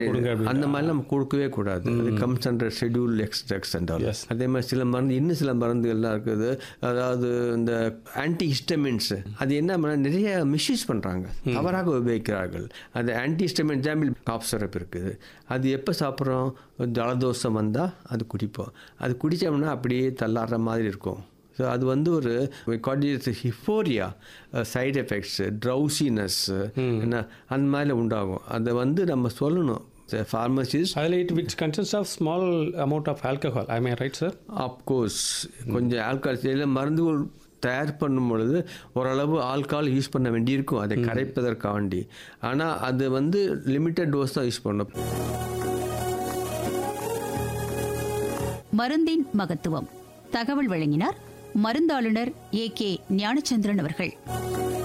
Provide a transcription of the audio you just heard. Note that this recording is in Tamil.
கொடுங்க அப்படின்னு. அந்த மாதிரி நம்ம கொடுக்கவே கூடாது அது comes under schedule X drugs and all Yes. அதே மாதிரி சில மருந்து இன்னும் சில மருந்துகள்லாம் இருக்குது அதாவது இந்த ஆன்டி ஹிஸ்டமின்ஸ் அது என்ன பண்ணா நிறைய மிஸ்யூஸ் பண்ணுறாங்க தவறாக உபயோகிக்கிறார்கள் அது antihistamine example cough syrup இருக்குது அது எப்போ சாப்பிட்றோம் ஜலதோஷம் வந்தால் அது குடிப்போம் அது குடித்தோம்னா அப்படியே தள்ளாடுற மாதிரி இருக்கும் ஸோ அது வந்து ஒரு ஹிஃபோரியா சைடு எஃபெக்ட்ஸ் ட்ரௌசினஸ் என்ன அந்த மாதிரி உண்டாகும் அதை வந்து நம்ம சொல்லணும் ஃபார்மசிஸ்ட் அதில் it which consist of small amount of alcohol I may right sir of course கொஞ்சம் ஆல்கால் இல்லை மருந்துகள் தயார் பண்ணும் பொழுது ஓரளவு ஆல்கால் யூஸ் பண்ண வேண்டியிருக்கும் அதை கரைப்பதற்காண்டி ஆனால் அது வந்து லிமிட்டட் டோஸ் தான் யூஸ் பண்ணணும் மருந்தின் மகத்துவம் தகவல் வழங்கினார் மருந்தாளுநர் ஏ கே ஞானச்சந்திரன் அவர்கள்